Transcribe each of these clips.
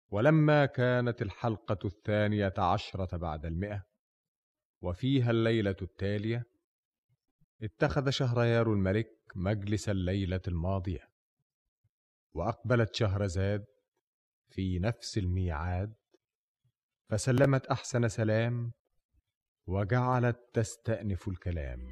ولما كانت الحلقة الثانية عشرة بعد المئة وفيها الليلة التالية اتخذ شهريار الملك مجلس الليلة الماضية وأقبلت شهرزاد في نفس الميعاد فسلمت أحسن سلام وجعلت تستأنف الكلام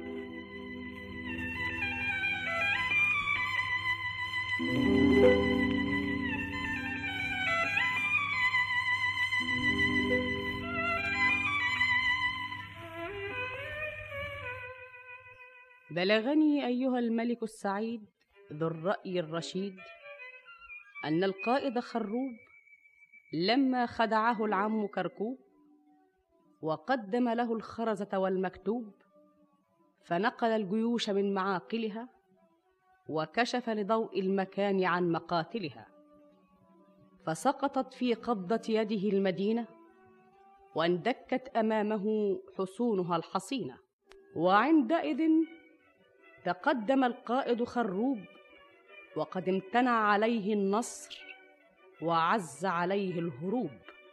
بلغني ايها الملك السعيد ذو الراي الرشيد ان القائد خروب لما خدعه العم كركوب وقدم له الخرزه والمكتوب فنقل الجيوش من معاقلها وكشف لضوء المكان عن مقاتلها فسقطت في قبضه يده المدينه واندكت امامه حصونها الحصينه وعندئذ تقدم القائد خروب وقد امتنع عليه النصر وعز عليه الهروب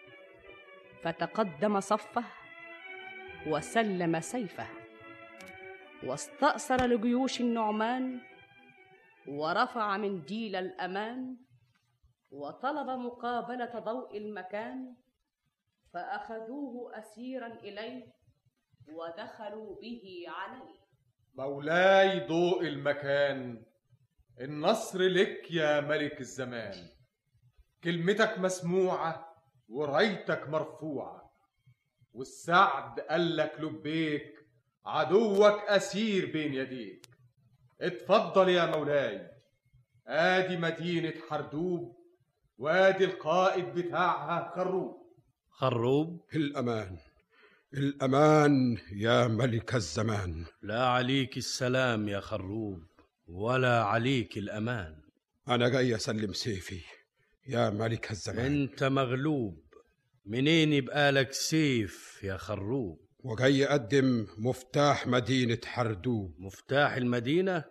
فتقدم صفه وسلم سيفه واستأثر لجيوش النعمان ورفع منديل الأمان وطلب مقابلة ضوء المكان فأخذوه أسيرا إليه ودخلوا به عليه مولاي ضوء المكان النصر لك يا ملك الزمان كلمتك مسموعة ورايتك مرفوعة والسعد قالك لبيك عدوك أسير بين يديك اتفضل يا مولاي ادي مدينة حردوب وادي القائد بتاعها خروب خروب الأمان الأمان يا ملك الزمان لا عليك السلام يا خروب ولا عليك الأمان أنا جاي أسلم سيفي يا ملك الزمان أنت مغلوب منين يبقى لك سيف يا خروب وجاي أقدم مفتاح مدينة حردوب مفتاح المدينة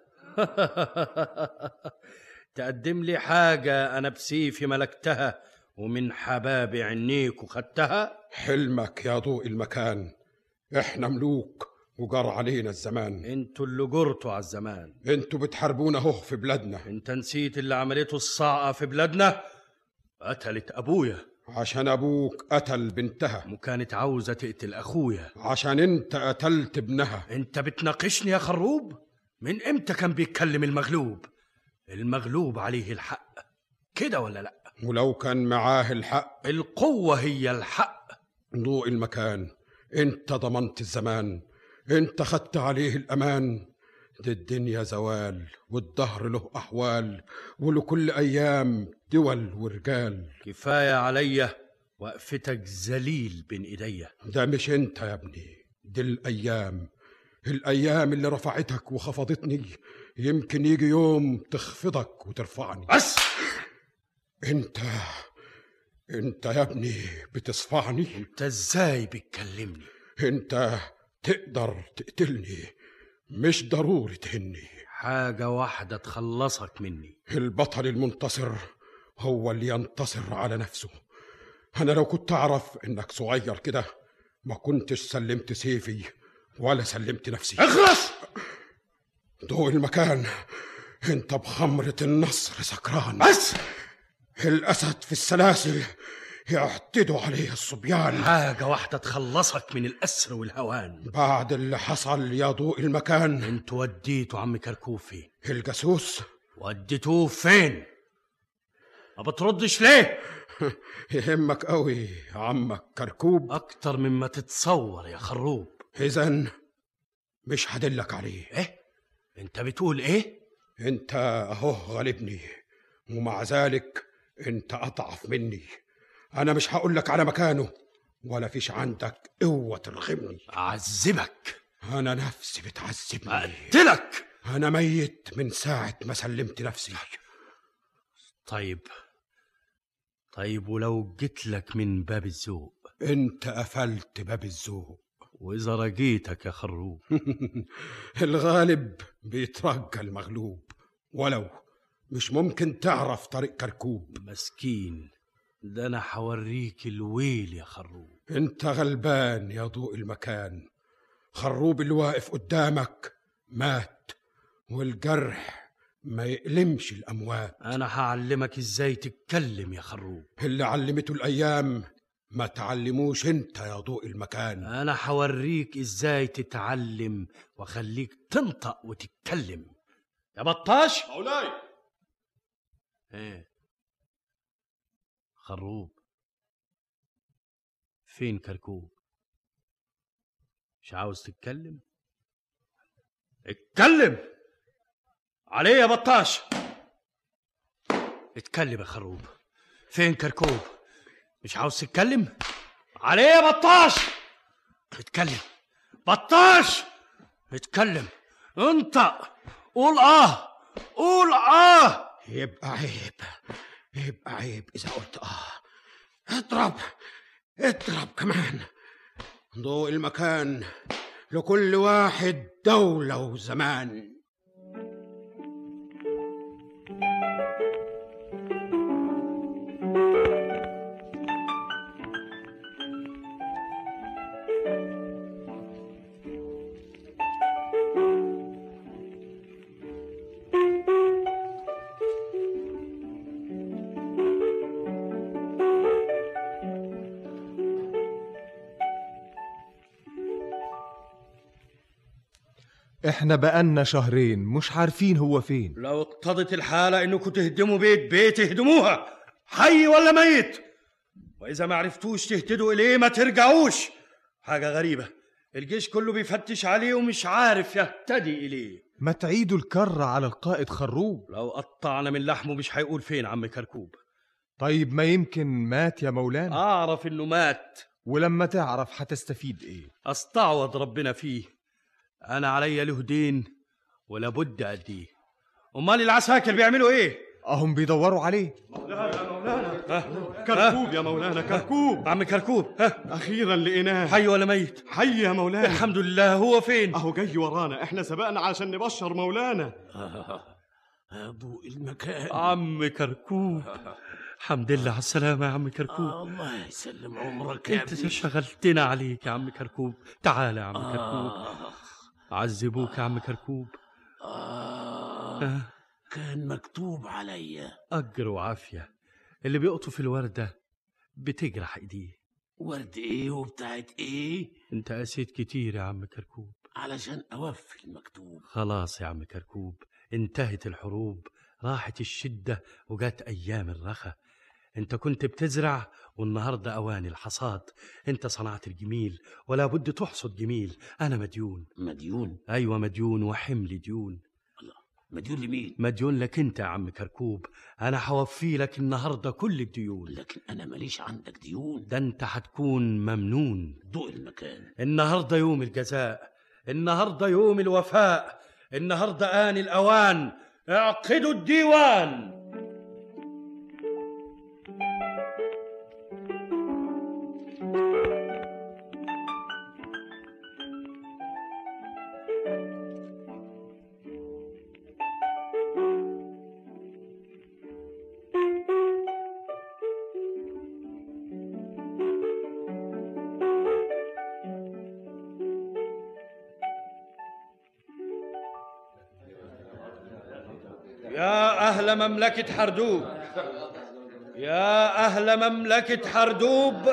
تقدم لي حاجة أنا بسيفي ملكتها ومن حباب عينيك وخدتها حلمك يا ضوء المكان احنا ملوك وجر علينا الزمان انتوا اللي جرتوا على الزمان انتوا بتحاربونا اهو في بلادنا انت نسيت اللي عملته الصاعقة في بلادنا قتلت أبويا عشان ابوك قتل بنتها وكانت عاوزة تقتل أخويا عشان انت قتلت ابنها انت بتناقشني يا خروب من امتى كان بيتكلم المغلوب المغلوب عليه الحق كده ولا لا ولو كان معاه الحق القوة هي الحق ضوء المكان انت ضمنت الزمان انت خدت عليه الامان دي الدنيا زوال والدهر له احوال ولكل ايام دول ورجال كفاية عليا وقفتك ذليل بين ايديا ده مش انت يا ابني دي الايام الايام اللي رفعتك وخفضتني يمكن يجي يوم تخفضك وترفعني بس انت انت يا ابني بتصفعني انت ازاي بتكلمني انت تقدر تقتلني مش ضروري تهني حاجة واحدة تخلصك مني البطل المنتصر هو اللي ينتصر على نفسه انا لو كنت اعرف انك صغير كده ما كنتش سلمت سيفي ولا سلمت نفسي اخلص ضوء المكان انت بخمرة النصر سكران بس الاسد في السلاسل يعتدوا عليه الصبيان حاجة واحدة تخلصك من الأسر والهوان بعد اللي حصل يا ضوء المكان انتوا وديتوا عم كركوب فين الجاسوس وديتوه فين ما بتردش ليه يهمك قوي عمك كركوب اكتر مما تتصور يا خروب اذا مش هدلك عليه ايه انت بتقول ايه انت اهو غالبني ومع ذلك انت اضعف مني انا مش هقولك على مكانه ولا فيش عندك قوة ترغمني اعذبك انا نفسي بتعذبني اقتلك انا ميت من ساعة ما سلمت نفسي طيب طيب ولو جيت لك من باب الذوق انت قفلت باب الذوق واذا رجيتك يا خروب الغالب بيترجى المغلوب ولو مش ممكن تعرف طريق كركوب مسكين ده انا حوريك الويل يا خروب انت غلبان يا ضوء المكان خروب اللي واقف قدامك مات والجرح ما يألمش الأموات انا هعلمك ازاي تتكلم يا خروب اللي علمته الأيام ما تعلموش انت يا ضوء المكان انا حوريك ازاي تتعلم واخليك تنطق وتتكلم يا بطاش مولاي ايه خروب فين كركوب مش عاوز تتكلم اتكلم عليه يا بطاش اتكلم يا خروب فين كركوب مش عاوز تتكلم عليه يا بطاش اتكلم بطاش اتكلم انطق قول اه قول اه يبقى عيب يبقى عيب إذا قلت آه اضرب اضرب كمان ضوء المكان لكل واحد دولة وزمان احنا بقالنا شهرين مش عارفين هو فين لو اقتضت الحالة انكم تهدموا بيت بيت اهدموها حي ولا ميت واذا ما عرفتوش تهتدوا اليه ما ترجعوش حاجة غريبة الجيش كله بيفتش عليه ومش عارف يهتدي اليه ما تعيدوا الكرة على القائد خروب لو قطعنا من لحمه مش هيقول فين عم كركوب طيب ما يمكن مات يا مولانا اعرف انه مات ولما تعرف هتستفيد ايه استعوض ربنا فيه انا عليا له دين ولابد اديه امال العساكر بيعملوا ايه اهم بيدوروا عليه كركوب يا مولانا كركوب عم كركوب ها اخيرا لقيناه حي ولا ميت حي يا مولانا الحمد لله هو فين اهو جاي ورانا احنا سبقنا عشان نبشر مولانا ضوء المكان عم كركوب الحمد لله على السلامة يا عم كركوب الله يسلم عمرك يا انت ابني شغلتنا عليك يا عم كركوب تعال يا عم كركوب آه عذبوك يا عم كركوب آه آه، كان مكتوب عليا أجر وعافية اللي بيقطف الوردة بتجرح ايديه ورد ايه وبتاعت ايه انت قسيت كتير يا عم كركوب علشان اوفي المكتوب خلاص يا عم كركوب انتهت الحروب راحت الشدة وجات أيام الرخا انت كنت بتزرع والنهاردة أوان الحصاد انت صنعت الجميل ولا بد تحصد جميل أنا مديون مديون أيوة مديون وحمل ديون مديون لمين مديون لك انت يا عم كركوب أنا حوفي لك النهاردة كل الديون لكن انا ماليش عندك ديون ده انت هتكون ممنون ضوء المكان النهارده يوم الجزاء النهارده يوم الوفاء النهارده آن الأوان اعقدوا الديوان يا أهل مملكة حردوب يا أهل مملكة حردوب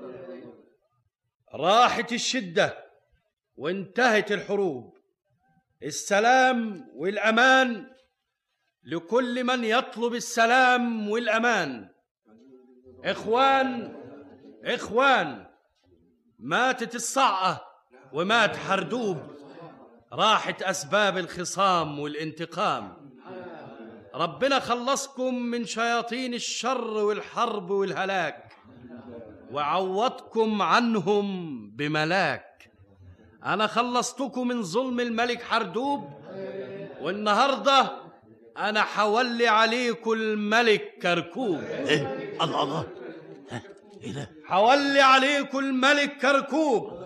راحت الشدة وانتهت الحروب السلام والأمان لكل من يطلب السلام والأمان إخوان إخوان ماتت الصعقة ومات حردوب راحت أسباب الخصام والانتقام ربنا خلصكم من شياطين الشر والحرب والهلاك وعوضكم عنهم بملاك أنا خلصتكم من ظلم الملك حردوب والنهاردة أنا حولي عليكم الملك كركوب ايه الله الله ها، ايه ده حولي عليكم الملك كركوب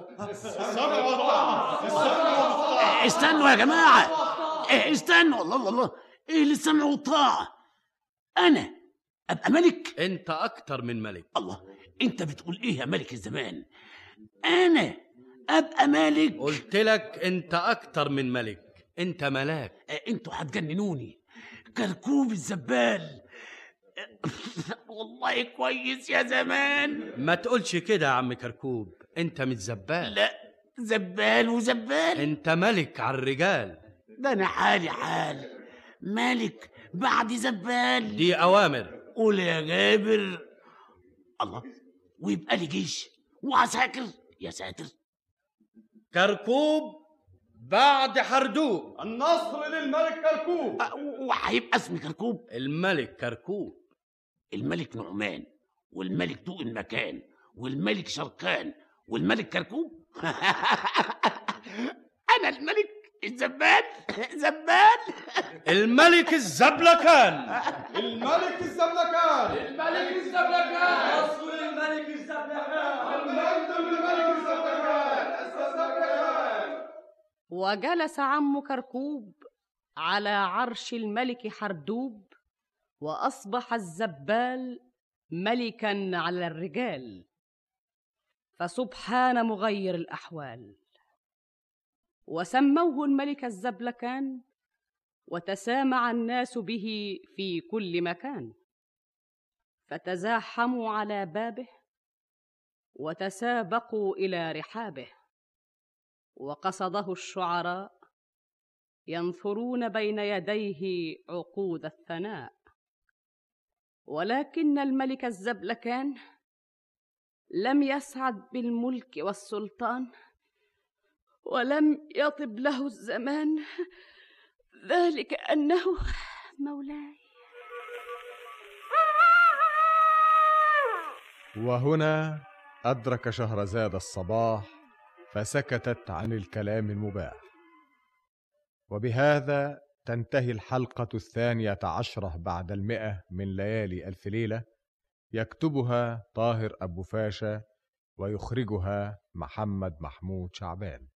استنوا يا جماعه إيه استنوا الله الله الله ايه اللي السمع والطاعه انا ابقى ملك انت اكتر من ملك الله انت بتقول ايه يا ملك الزمان انا ابقى ملك قلت لك انت اكتر من ملك انت ملاك آه، انتوا هتجننوني كركوب الزبال والله كويس يا زمان ما تقولش كده يا عم كركوب انت مش زبال لا زبال وزبال انت ملك على الرجال ده انا حالي حال ملك بعد زبال دي اوامر قول يا جابر الله ويبقى لي جيش وعساكر يا ساتر كركوب بعد حردوب النصر للملك كركوب أه، وهيبقى اسمي كركوب الملك كركوب الملك نعمان والملك دوق المكان والملك شرقان والملك كركوب انا الملك الزبال زبال الملك الزبلكان الملك الزبلكان الملك الزبلكان نصر الملك الزبلكان المجد للملك الزبلكان الزبلكان وجلس عم كركوب على عرش الملك حردوب واصبح الزبال ملكا على الرجال فسبحان مغير الاحوال وسموه الملك الزبلكان وتسامع الناس به في كل مكان فتزاحموا على بابه وتسابقوا الى رحابه وقصده الشعراء ينثرون بين يديه عقود الثناء ولكن الملك الزبلكان لم يسعد بالملك والسلطان ولم يطب له الزمان ذلك انه مولاي وهنا أدرك شهرزاد الصباح فسكتت عن الكلام المباح وبهذا تنتهي الحلقة الثانية عشرة بعد المئة من ليالي ألف ليلة يكتبها طاهر أبو فاشا ويخرجها محمد محمود شعبان